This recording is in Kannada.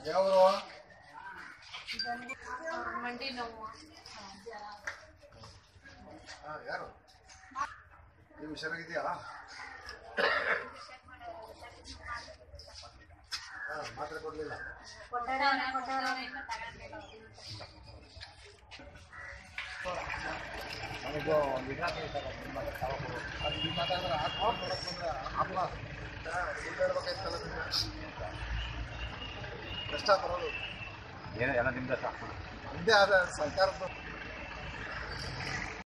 ಯಾವರು ಮಂಡಿ ನೋವು ಹಾಂ ಯಾರು ನೀವು ಹುಷಾರಾಗಿದೆಯಾ ಹಾಂ ಮಾತ್ರೆ ಕೊಡಲಿಲ್ಲ ನನಗೆ ಒಂದು ವಿಧಾನ ಹೇಳ್ತಾರೆ ನಿಮ್ಮ ತಾವು ಅದು ನಿಮ್ಮ ಮಾತಾಡಿದ್ರೆ ಆತ್ಮ ನೋಡಕ್ಕೆ ಬಂದ್ರೆ ಆತ್ಮ ಹೇಳ್ಬೇಕಾಯ್ತಲ್ಲ ಕಷ್ಟ ಬರೋದು ಏನೋ ಎಲ್ಲ ನಿಮ್ದು ಸಾಕು ಒಂದೇ ಆದ ಸರ್ಕಾರದ